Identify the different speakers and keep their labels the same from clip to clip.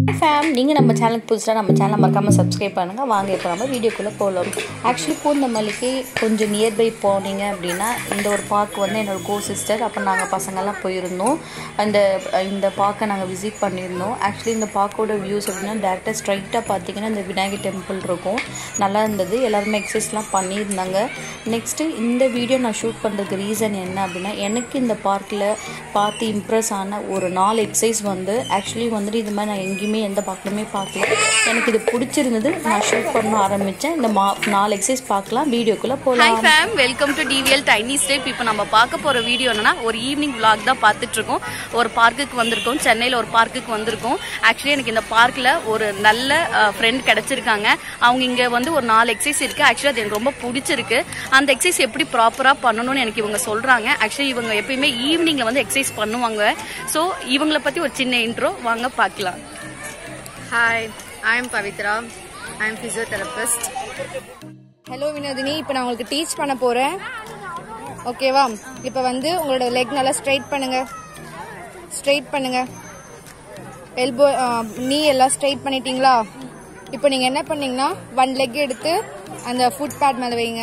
Speaker 1: fame நீங்கள் நம்ம சேனலுக்கு புதுசாக நம்ம சேனலை மறக்காமல் சப்ஸ்கிரைப் பண்ணுங்கள் வாங்க இப்போ நம்ம வீடியோக்குள்ளே போகலாம் ஆக்சுவலி பூந்தமல்லிக்கு கொஞ்சம் நியர்பை போனீங்க அப்படின்னா இந்த ஒரு பார்க் வந்து என்னோட கோ சிஸ்டர் அப்போ நாங்கள் பசங்கள்லாம் போயிருந்தோம் அந்த இந்த பார்க்கை நாங்கள் விசிட் பண்ணியிருந்தோம் ஆக்சுவலி இந்த பார்க்கோட வியூஸ் அப்படின்னா டேரெக்டாக ஸ்ட்ரைட்டாக பார்த்தீங்கன்னா இந்த விநாயகர் டெம்பிள் இருக்கும் நல்லா இருந்தது எல்லாருமே எக்ஸசைஸ்லாம் பண்ணியிருந்தாங்க நெக்ஸ்ட்டு இந்த வீடியோ நான் ஷூட் பண்ணுறதுக்கு ரீசன் என்ன அப்படின்னா எனக்கு இந்த பார்க்கில் பார்த்து இம்ப்ரெஸ் ஆன ஒரு நாலு எக்ஸசைஸ் வந்து ஆக்சுவலி வந்துட்டு இது மாதிரி நான் எங்கேயுமே எந்த பார்க்கலுமே பார்க்கல எனக்கு இது பிடிச்சிருந்தது நான் ஷூட் பண்ண ஆரம்பித்தேன் இந்த மா நாலு எக்ஸசைஸ் பார்க்கலாம் வீடியோக்குள்ளே
Speaker 2: ஹாய்
Speaker 1: போகலாம்
Speaker 2: ஃபேம் welcome to TVL tiny step இப்போ நம்ம பார்க்க போற வீடியோ என்னன்னா ஒரு ஈவினிங் vlog தான் பார்த்துட்டு இருக்கோம் ஒரு பார்க்குக்கு வந்திருக்கோம் சென்னையில் ஒரு பார்க்குக்கு வந்திருக்கோம் ஆக்சுவலி எனக்கு இந்த பார்க்கில் ஒரு நல்ல ஃப்ரெண்ட் கிடைச்சிருக்காங்க அவங்க இங்கே வந்து ஒரு நாலு எக்ஸசைஸ் இருக்கு ஆக்சுவலி அது எனக்கு ரொம்ப பிடிச்சிருக்கு அந்த எக்ஸசைஸ் எப்படி ப்ராப்பராக பண்ணணும்னு எனக்கு இவங்க சொல்றாங்க ஆக்சுவலி இவங்க எப்பயுமே ஈவினிங்ல வந்து எக்ஸசைஸ் பண்ணுவாங்க ஸோ இவங்கள பத்தி ஒரு சின்ன இன்ட்ரோ வாங்க பார்க்கலாம்
Speaker 3: hi I am Pavithra I am physiotherapist hello Vinodhini இப்போ நான் உங்களுக்கு டீச் பண்ண போகிறேன் ஓகேவா இப்போ வந்து உங்களோட லெக் நல்லா ஸ்ட்ரைட் பண்ணுங்க ஸ்ட்ரைட் பண்ணுங்க எல்போ நீ எல்லாம் ஸ்ட்ரைட் பண்ணிட்டீங்களா இப்போ நீங்கள் என்ன பண்ணீங்கன்னா ஒன் லெக் எடுத்து அந்த ஃபுட் பேட் மேலே வைங்க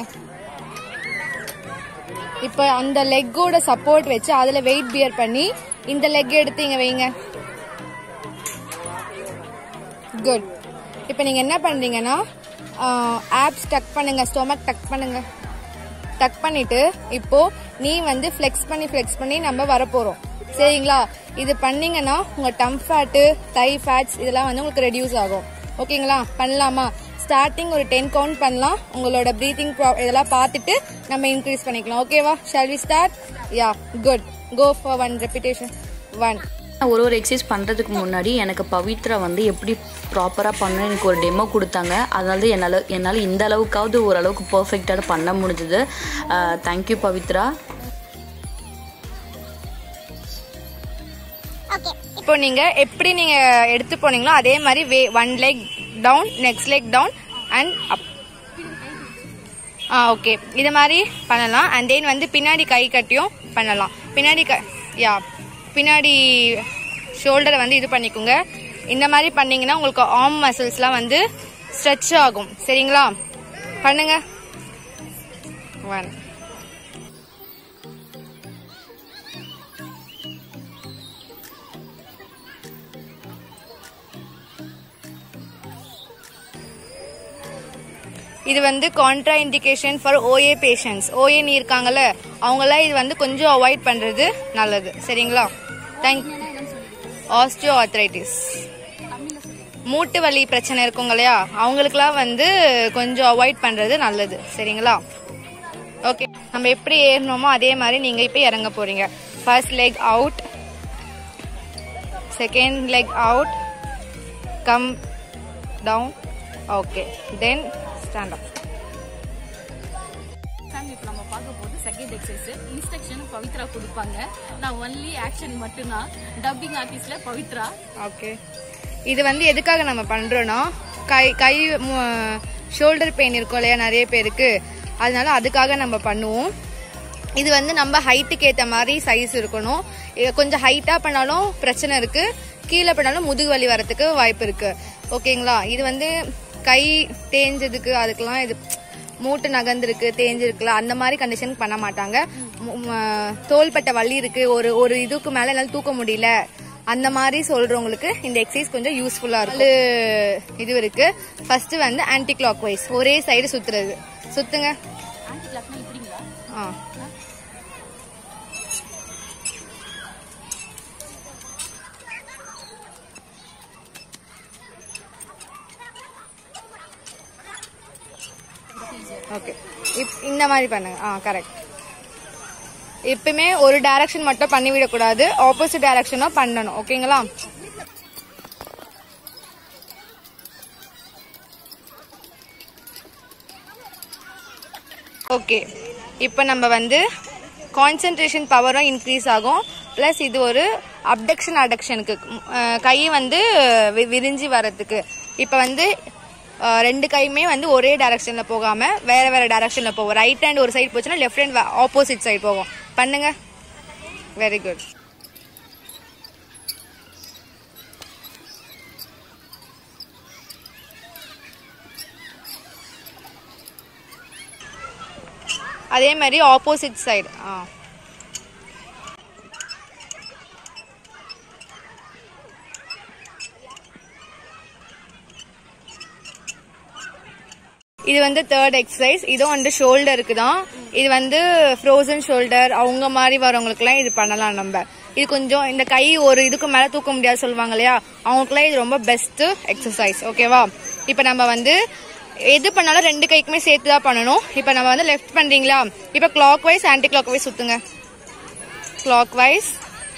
Speaker 3: இப்போ அந்த லெக்கோட சப்போர்ட் வச்சு அதில் வெயிட் பியர் பண்ணி இந்த லெக் எடுத்து இங்கே வைங்க குட் இப்போ நீங்கள் என்ன பண்ணுறீங்கன்னா ஆப்ஸ் டக் பண்ணுங்க ஸ்டொமக் டக் பண்ணுங்க டக் பண்ணிட்டு இப்போ நீ வந்து ஃப்ளெக்ஸ் பண்ணி ஃப்ளெக்ஸ் பண்ணி நம்ம வரப்போகிறோம் சரிங்களா இது பண்ணீங்கன்னா உங்கள் டம் ஃபேட்டு தை ஃபேட்ஸ் இதெல்லாம் வந்து உங்களுக்கு ரெடியூஸ் ஆகும் ஓகேங்களா பண்ணலாமா ஸ்டார்டிங் ஒரு டென் கவுண்ட் பண்ணலாம் உங்களோட ப்ரீத்திங் இதெல்லாம் பார்த்துட்டு நம்ம இன்க்ரீஸ் பண்ணிக்கலாம் ஓகேவா shall we start yeah good go for one repetition one
Speaker 1: ஒரு ஒரு எக்ஸசைஸ் பண்ணுறதுக்கு முன்னாடி எனக்கு பவித்ரா வந்து எப்படி ப்ராப்பராக பண்ண எனக்கு ஒரு டெமோ கொடுத்தாங்க அதனால என்னால் என்னால் இந்த அளவுக்காவது ஓரளவுக்கு பர்ஃபெக்டாக பண்ண முடிஞ்சது தேங்க்யூ பவித்ரா
Speaker 3: இப்போ நீங்க எப்படி நீங்க எடுத்து போனீங்களோ அதே மாதிரி way one leg down next leg down and up ah okay இது மாதிரி பண்ணலாம் அண்ட் தென் வந்து பின்னாடி கை கட்டியும் பண்ணலாம் பின்னாடி க யா பின்னாடி ஷோல்டரை வந்து இது பண்ணிக்கோங்க இந்த மாதிரி பண்ணீங்கன்னா உங்களுக்கு ஆர்ம் மசில்ஸ்லாம் வந்து ஸ்ட்ரெச் ஆகும் சரிங்களா பண்ணுங்க ஒன் இது வந்து contraindication for OA patients OA knee இருக்காங்கல்ல அவங்களாம் இது வந்து கொஞ்சம் அவாய்ட் பண்றது நல்லது சரிங்களா தேங்க் ஆஸ்டியோ ஆர்த்ரைட்டிஸ் மூட்டு வலி பிரச்சனை இருக்குங்க இல்லையா அவங்களுக்குலாம் வந்து கொஞ்சம் அவாய்ட் பண்றது நல்லது சரிங்களா ஓகே நம்ம எப்படி ஏறணுமோ அதே மாதிரி நீங்க இப்போ இறங்க போறீங்க first leg out second leg out come down okay then stand up
Speaker 2: ஃபேம் இப்போ நம்ம பார்க்க போது செகண்ட் எக்ஸசைஸ் இன்ஸ்ட்ரக்ஷன் பவித்ரா கொடுப்பாங்க நான் ஒன்லி ஆக்ஷன் மட்டும்தான் டப்பிங் ஆர்டிஸ்ட்ல பவித்ரா
Speaker 3: ஓகே இது வந்து எதுக்காக நம்ம பண்றோம்னா கை கை ஷோல்டர் பெயின் இருக்கும் இல்லையா நிறைய பேருக்கு அதனால அதுக்காக நம்ம பண்ணுவோம் இது வந்து நம்ம ஹைட்டுக்கு ஏற்ற மாதிரி சைஸ் இருக்கணும் இது கொஞ்சம் ஹைட்டாக பண்ணாலும் பிரச்சனை இருக்கு கீழே பண்ணாலும் முதுகு வலி வரத்துக்கு வாய்ப்பு இருக்கு ஓகேங்களா இது வந்து கை தேஞ்சதுக்கு அதுக்கெல்லாம் இது மூட்டு நகர்ந்துருக்கு தேஞ்சிருக்குல அந்த மாதிரி கண்டிஷனுக்கு பண்ண மாட்டாங்க மு- ம- தோள்பட்ட வலி இருக்கு ஒரு ஒரு இதுக்கு மேல என்னால தூக்க முடியல அந்த மாதிரி சொல்றவங்களுக்கு இந்த எக்ஸசைஸ் கொஞ்சம் யூஸ்ஃபுல்லா இருக்கும் நாலு இது இருக்கு ஃபர்ஸ்ட் வந்து ஆன்டி கிளாக் வைஸ் ஒரே சைடு சுத்துறது சுத்துங்க
Speaker 2: ஆன்டி கிளாக்னா இப்படிங்களா
Speaker 3: ஆ ஓகே இந்த மாதிரி பண்ணுங்க ஆ கரெக்ட் எப்பவுமே ஒரு டைரக்ஷன் மட்டும் பண்ணி விடக்கூடாது ஆப்போசிட் டைரக்ஷனா பண்ணணும் ஓகேங்களா ஓகே இப்போ நம்ம வந்து கான்சென்ட்ரேஷன் பவரும் இன்க்ரீஸ் ஆகும் ப்ளஸ் இது ஒரு அப்டக்ஷன் அடக்ஷனுக்கு கை வந்து வி- விரிஞ்சு வரதுக்கு இப்போ வந்து அஹ், ரெண்டு கையுமே வந்து ஒரே டைரக்ஷன்ல போகாம வேற வேற டைரக்ஷன்ல போகும் ரைட் ஹேண்ட் ஒரு சைடு போச்சுன்னா லெஃப்ட் ஹேண்ட் ஆப்போசிட் சைடு போகும் பண்ணுங்க வெரி குட் அதே மாதிரி ஆப்போசிட் சைடு ஆ இது வந்து தேர்ட் எக்ஸசைஸ் இதுவும் வந்து ஷோல்டருக்கு தான் இது வந்து ஃப்ரோசன் ஷோல்டர் அவங்க மாதிரி வரவங்களுக்குலாம் இது பண்ணலாம் நம்ம இது கொஞ்சம் இந்த கை ஒரு இதுக்கு மேலே தூக்க முடியாது சொல்லுவாங்க இல்லையா அவங்களுக்குலாம் இது ரொம்ப பெஸ்ட் எக்ஸசைஸ் ஓகேவா இப்போ நம்ம வந்து எது பண்ணாலும் ரெண்டு கைக்குமே சேர்த்து தான் பண்ணணும் இப்போ நம்ம வந்து லெஃப்ட் பண்ணுறீங்களா இப்போ clockwise anticlockwise சுற்றுங்க கிளாக் வைஸ்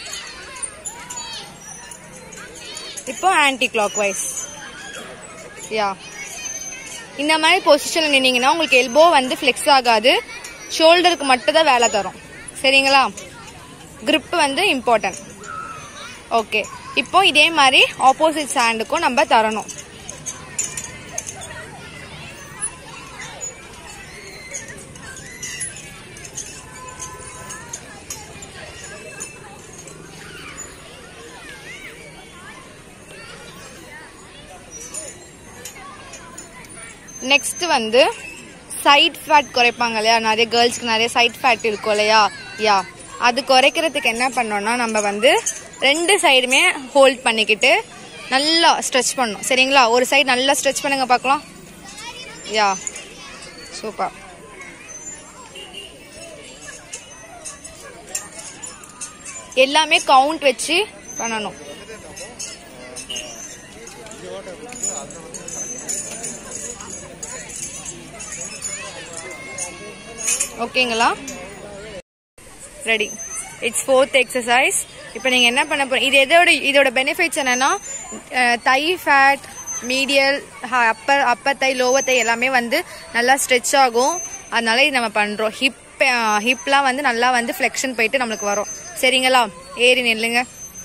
Speaker 3: இப்போ ஆன்டி கிளாக் வைஸ் யா இந்த மாதிரி பொசிஷனில் நின்னீங்கன்னா உங்களுக்கு எல்போ வந்து ஃப்ளெக்ஸ் ஆகாது ஷோல்டருக்கு மட்டும் தான் வேலை தரும் சரிங்களா grip வந்து இம்பார்ட்டன்ட் ஓகே இப்போ இதே மாதிரி ஆப்போசிட் ஹேண்டுக்கும் நம்ம தரணும் நெக்ஸ்ட் வந்து சைட் ஃபேட் குறைப்பாங்க இல்லையா நிறைய கேர்ள்ஸ்க்கு நிறைய சைட் ஃபேட் இருக்கும் இல்லையா யா அது குறைக்கிறதுக்கு என்ன பண்ணோம்னா நம்ம வந்து ரெண்டு சைடுமே ஹோல்ட் பண்ணிக்கிட்டு நல்லா ஸ்ட்ரெச் பண்ணணும் சரிங்களா ஒரு சைடு நல்லா ஸ்ட்ரெச் பண்ணுங்க பார்க்கலாம் யா சூப்பர் எல்லாமே கவுண்ட் வச்சு பண்ணணும் ஓகேங்களா ரெடி இட்ஸ் ஃபோர்த் எக்ஸசைஸ் இப்போ நீங்கள் என்ன பண்ண போறீங்க இது எதோட இதோட பெனிஃபிட்ஸ் என்னன்னா ah, thigh fat medial upper upper thigh lower thigh எல்லாமே வந்து நல்லா ஸ்ட்ரெச் ஆகும் அதனால இது நம்ம பண்ணுறோம் ஹிப் ஹிப்லாம் வந்து நல்லா வந்து ஃப்ளெக்ஷன் போயிட்டு நம்மளுக்கு வரும் சரிங்களா ஏறி நில்லுங்க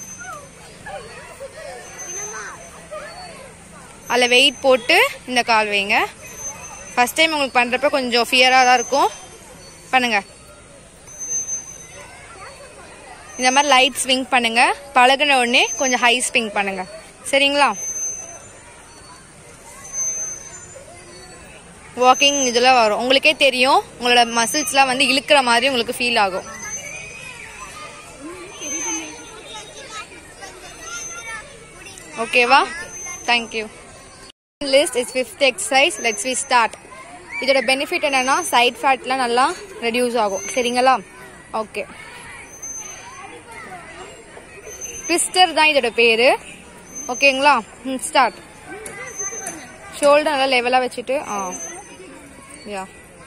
Speaker 3: அதில் வெயிட் போட்டு இந்த கால் வைங்க ஃபர்ஸ்ட் டைம் உங்களுக்கு பண்ணுறப்ப கொஞ்சம் ஃபியராக தான் இருக்கும் பண்ணுங்க இந்த மாதிரி லைட் ஸ்விங் பண்ணுங்க பழகுன உடனே கொஞ்சம் ஹை ஸ்விங் பண்ணுங்க சரிங்களா வாக்கிங் இதெல்லாம் வரும் உங்களுக்கே தெரியும் உங்களோட மசில்ஸ்லாம் வந்து இழுக்கிற மாதிரி உங்களுக்கு ஃபீல் ஆகும் ஓகேவா thank you list is fifth exercise let's we start இதோட பெனிஃபிட் என்னன்னா சைட் ஃபேட்லாம் நல்லா ரெடியூஸ் ஆகும் சரிங்களா ஓகே ட்விஸ்டர் தான் இதோட பேரு ஓகேங்களா ம் ஸ்டார்ட் ஷோல்டர் நல்லா லெவலாக வச்சுட்டு ஆ யா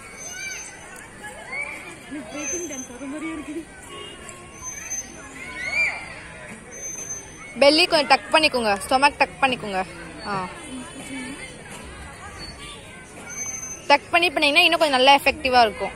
Speaker 3: பெல்லி கொஞ்சம் டக் பண்ணிக்கோங்க ஸ்டொமக் டக் பண்ணிக்கோங்க ஆ டக் பண்ணி பண்ணீங்கன்னா இன்னும் கொஞ்சம் நல்லா எஃபெக்டிவாக இருக்கும்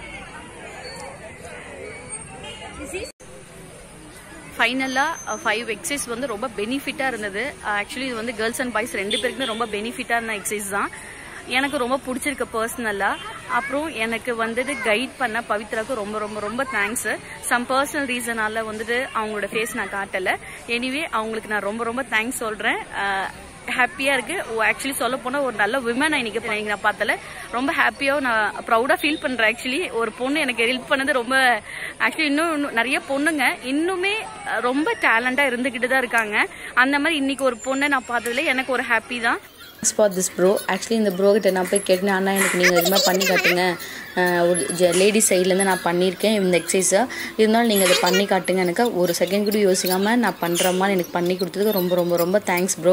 Speaker 2: ஃபைனலாக ஃபைவ் எக்ஸசைஸ் வந்து ரொம்ப பெனிஃபிட்டாக இருந்தது ஆக்சுவலி இது வந்து கேர்ள்ஸ் அண்ட் பாய்ஸ் ரெண்டு பேருக்குமே ரொம்ப பெனிஃபிட்டாக இருந்த எக்ஸசைஸ் தான் எனக்கு ரொம்ப பிடிச்சிருக்கு பர்சனலாக அப்புறம் எனக்கு வந்துட்டு கைட் பண்ண பவித்ராக்கு ரொம்ப ரொம்ப ரொம்ப தேங்க்ஸ் சம் பர்சனல் ரீசனால வந்துட்டு அவங்களோட ஃபேஸ் நான் காட்டலை எனிவே அவங்களுக்கு நான் ரொம்ப ரொம்ப தேங்க்ஸ் சொல்கிறேன் ஹாப்பியாக இருக்கு ஆக்சுவலி சொல்ல போனால் ஒரு நல்ல விமன் இன்னைக்கு இன்னைக்கு நான் பார்த்தல ரொம்ப ஹாப்பியாக நான் ப்ரௌடாக ஃபீல் பண்ணுறேன் ஆக்சுவலி ஒரு பொண்ணு எனக்கு ஹெல்ப் பண்ணது ரொம்ப ஆக்சுவலி இன்னும் இன்னும் நிறைய பொண்ணுங்க இன்னுமே அஹ், ரொம்ப டேலண்டாக இருந்துக்கிட்டு தான் இருக்காங்க அந்த மாதிரி இன்னைக்கு ஒரு பொண்ணை நான் பார்த்ததுல எனக்கு ஒரு ஹாப்பி தான்
Speaker 1: ஃபார் திஸ் ப்ரோ ஆக்சுவலி இந்த ப்ரோ கிட்ட நான் போய் கேட்டேன் அண்ணா எனக்கு நீங்கள் இது மாதிரி பண்ணி காட்டுங்க அஹ் ஒரு லேடிஸ் சைட்லேருந்து நான் பண்ணியிருக்கேன் இந்த எக்ஸசைஸை இருந்தாலும் நீங்கள் இதை பண்ணி காட்டுங்க எனக்கு ஒரு செகண்ட் கூட யோசிக்காமல் நான் பண்ணுற மாதிரி எனக்கு பண்ணி கொடுத்ததுக்கு ரொம்ப ரொம்ப ரொம்ப தேங்க்ஸ் ப்ரோ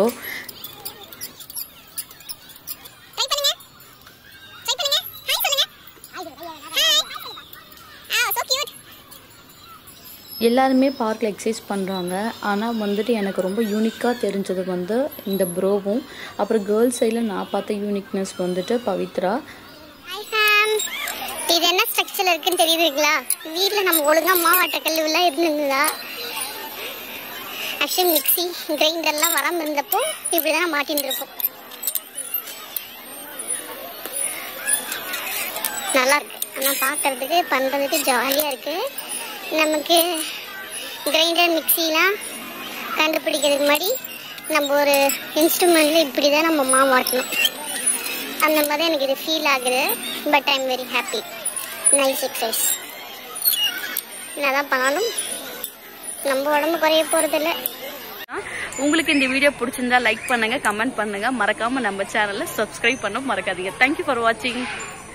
Speaker 1: எல்லாருமே பார்க்கில் எக்ஸசைஸ் பண்ணுறாங்க ஆனால் வந்துட்டு எனக்கு ரொம்ப யூனிக்காக தெரிஞ்சது வந்து இந்த ப்ரோவும் அப்புறம் கேர்ள்ஸ் சைடில் நான் பார்த்த யூனிக்னஸ் வந்துட்டு பவித்ரா
Speaker 4: ஹாய் ஃபேம் இது என்ன ஸ்ட்ரக்சர் இருக்குன்னு தெரியுதுங்களா வீட்டில் நம்ம ஒழுங்கா மாவாட்ட கல்லுலாம் இருந்திருந்ததா ஆக்சுவலி மிக்ஸி கிரைண்டர்லாம் வராமல் இருந்தப்போ இப்படி தான் மாட்டின்னு இருப்போம் நல்லா இருக்கு ஆனால் பார்க்கறதுக்கு பண்ணுறதுக்கு ஜாலியாக இருக்கு நமக்கு கிரைண்டர் மிக்ஸிலாம் கண்டுபிடிக்கிறதுக்கு முன்னாடி நம்ம ஒரு இன்ஸ்ட்ருமெண்ட்ல இப்படி தான் நம்ம மாவாட்டணும் அந்த மாதிரி எனக்கு இது ஃபீல் ஆகுது but I am very happy nice exercise என்னதான் பண்ணாலும் நம்ம உடம்பு குறைய போகிறதில்ல
Speaker 2: உங்களுக்கு இந்த வீடியோ பிடிச்சிருந்தா லைக் பண்ணுங்க கமெண்ட் பண்ணுங்க மறக்காம நம்ம சேனலை சப்ஸ்கிரைப் பண்ண மறக்காதீங்க தேங்க்யூ ஃபார் வாட்சிங்